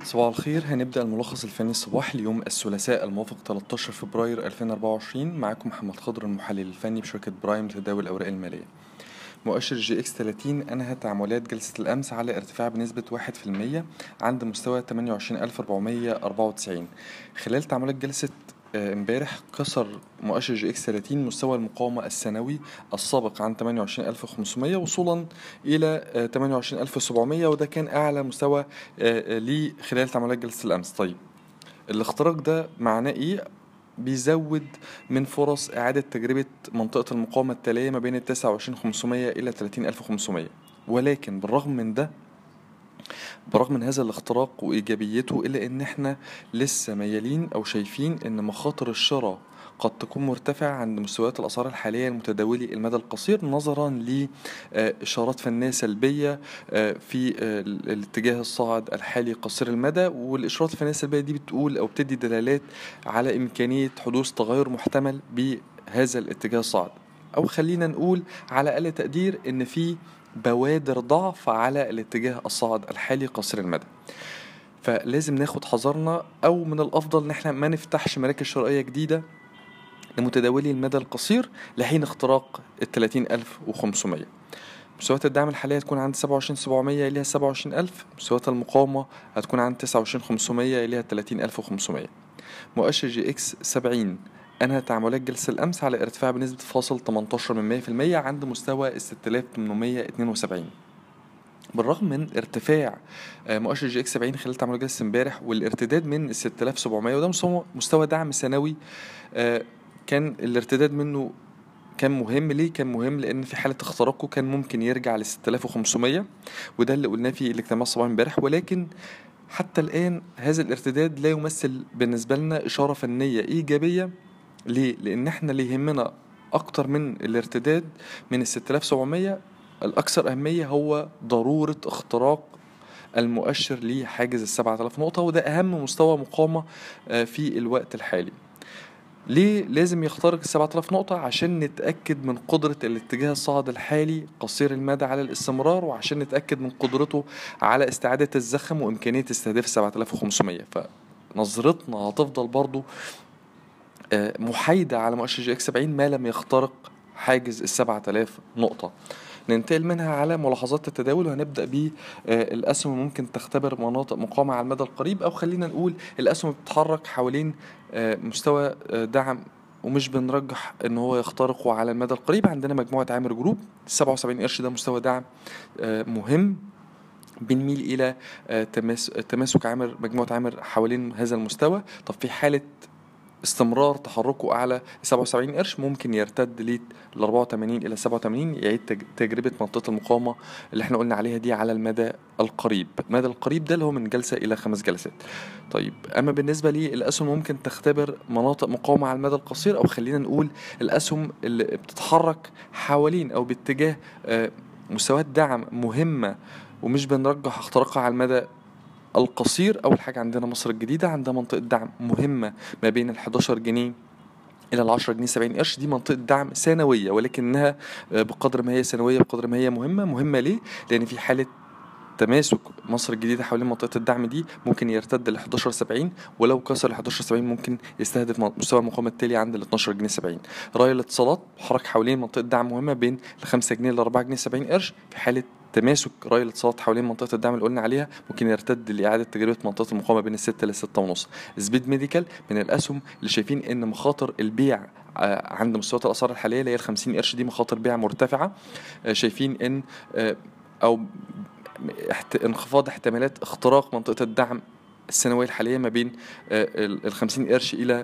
صباح الخير هنبدأ الملخص الفني الصباحي اليوم الثلاثاء الموافق 13 فبراير 2024 معاكم محمد خضر المحلل الفني بشركة برايم لتداول الأوراق المالية مؤشر جي اكس 30 أنهى تعاملات جلسة الأمس على ارتفاع بنسبة 1% عند مستوى 28494 خلال تعاملات جلسة آه، امبارح كسر مؤشر جي اكس 30 مستوى المقاومة السنوي السابق عن 28500 وصولا إلى آه، 28700 وده كان أعلى مستوى آه، آه، ليه خلال تعاملات جلسة الأمس طيب الاختراق ده معناه إيه؟ بيزود من فرص إعادة تجربة منطقة المقاومة التالية ما بين ال 29500 إلى 30500 ولكن بالرغم من ده برغم من هذا الاختراق وايجابيته الا ان احنا لسه ميالين او شايفين ان مخاطر الشراء قد تكون مرتفعة عند مستويات الأسعار الحالية المتداولة المدى القصير نظرا لإشارات فنية سلبية آه، في آه، الاتجاه الصاعد الحالي قصير المدى والإشارات الفنية السلبية دي بتقول أو بتدي دلالات على إمكانية حدوث تغير محتمل بهذا الاتجاه الصاعد أو خلينا نقول على أقل تقدير إن في بوادر ضعف على الاتجاه الصاعد الحالي قصير المدى فلازم ناخد حذرنا او من الافضل ان احنا ما نفتحش مراكز شرائيه جديده لمتداولي المدى القصير لحين اختراق ال 30500 مستويات الدعم الحالية هتكون عند 27700 إليها 27000 مستويات المقاومة هتكون عند 29500 إليها 30500 مؤشر جي اكس 70 أنهى تعاملات جلسة الأمس على ارتفاع بنسبة فاصل 18 من 100% عند مستوى 6872 بالرغم من ارتفاع آه، مؤشر جي اكس 70 خلال تعاملات جلسة امبارح والارتداد من ال 6700 وده مستوى مستوى دعم سنوي آه، كان الارتداد منه كان مهم ليه كان مهم لان في حاله اختراقه كان ممكن يرجع ل 6500 وده اللي قلناه في الاجتماع الصباحي امبارح ولكن حتى الان هذا الارتداد لا يمثل بالنسبه لنا اشاره فنيه ايجابيه ليه لان احنا اللي يهمنا اكتر من الارتداد من ال 6700 الاكثر اهميه هو ضروره اختراق المؤشر لحاجز ال 7000 نقطه وده اهم مستوى مقاومه آه، في الوقت الحالي ليه لازم يخترق ال 7000 نقطة عشان نتأكد من قدرة الاتجاه الصاعد الحالي قصير المدى على الاستمرار وعشان نتأكد من قدرته على استعادة الزخم وإمكانية استهداف 7500 فنظرتنا هتفضل برضو آه، محايدة على مؤشر جي اكس 70 ما لم يخترق حاجز ال 7000 نقطة ننتقل منها على ملاحظات التداول وهنبدأ بالأسهم ممكن تختبر مناطق مقاومة على المدى القريب أو خلينا نقول الأسهم بتتحرك حوالين آه، مستوى آه، دعم ومش بنرجح ان هو يخترقه على المدى القريب عندنا مجموعة عامر جروب 77 قرش ده مستوى دعم آه، مهم بنميل الى آه، تماس- تماسك عامر مجموعة عامر حوالين هذا المستوى طب في حالة استمرار تحركه اعلى 77 قرش ممكن يرتد لل 84 الى 87 يعيد تج- تجربه منطقه المقاومه اللي احنا قلنا عليها دي على المدى القريب المدى القريب ده اللي هو من جلسه الى خمس جلسات طيب اما بالنسبه للاسهم ممكن تختبر مناطق مقاومه على المدى القصير او خلينا نقول الاسهم اللي بتتحرك حوالين او باتجاه آه، مستويات دعم مهمه ومش بنرجح اختراقها على المدى القصير اول حاجه عندنا مصر الجديده عندها منطقه دعم مهمه ما بين ال 11 جنيه الى ال 10 جنيه 70 قرش دي منطقه دعم سنويه ولكنها آه، بقدر ما هي سنويه بقدر ما هي مهمه مهمه ليه لان في حاله تماسك مصر الجديدة حوالين منطقة الدعم دي ممكن يرتد ل 11 70 ولو كسر ال 11 70 ممكن يستهدف م- مستوى المقاومة التالي عند ال 12 جنيه 70 راي الاتصالات حرك حوالين منطقة دعم مهمة بين ال 5 جنيه ل 4 جنيه 70 قرش في حالة تماسك راي الاتصالات حوالين منطقة الدعم اللي قلنا عليها ممكن يرتد لإعادة تجربة منطقة المقاومة بين الستة لستة ونص سبيد ميديكال من الأسهم اللي شايفين إن مخاطر البيع آه، عند مستويات الأسعار الحالية اللي هي ال 50 قرش دي مخاطر بيع مرتفعة آه، شايفين إن آه، أو احت... انخفاض احتمالات اختراق منطقة الدعم السنوية الحالية ما بين ال 50 قرش إلى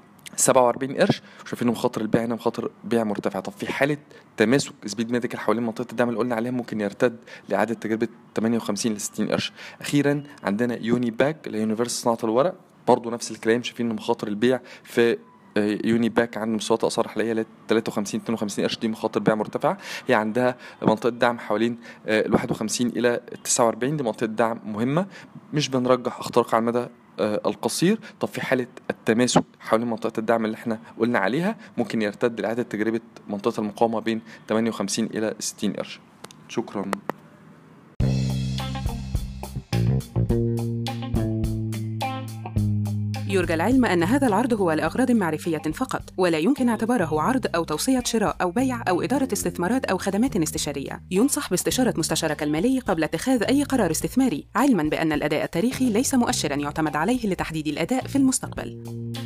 47 قرش شايفين إن مخاطر البيع هنا مخاطر بيع مرتفعة طب في حالة تماسك سبيد ميديكال حوالين منطقة الدعم اللي قلنا عليها ممكن يرتد لإعادة تجربة 58 ل 60 قرش أخيرا عندنا يوني باك اللي هي يونيفرس صناعة الورق برضه نفس الكلام شايفين إن مخاطر البيع في آه، يوني باك عند مستويات الاسعار الحاليه اللي هي 53 52 قرش دي مخاطر بيع مرتفعه هي عندها منطقه دعم حوالين آه، ال 51 الى 49 دي منطقه دعم مهمه مش بنرجح اختراق على المدى آه، القصير طب في حاله التماسك حوالين منطقه الدعم اللي احنا قلنا عليها ممكن يرتد لاعاده تجربه منطقه المقاومه بين 58 الى 60 قرش شكرا يرجى العلم أن هذا العرض هو لأغراض معرفية فقط ولا يمكن اعتباره عرض أو توصية شراء أو بيع أو إدارة استثمارات أو خدمات استشارية ينصح باستشارة مستشارك المالي قبل اتخاذ أي قرار استثماري علما بأن الأداء التاريخي ليس مؤشرا يعتمد عليه لتحديد الأداء في المستقبل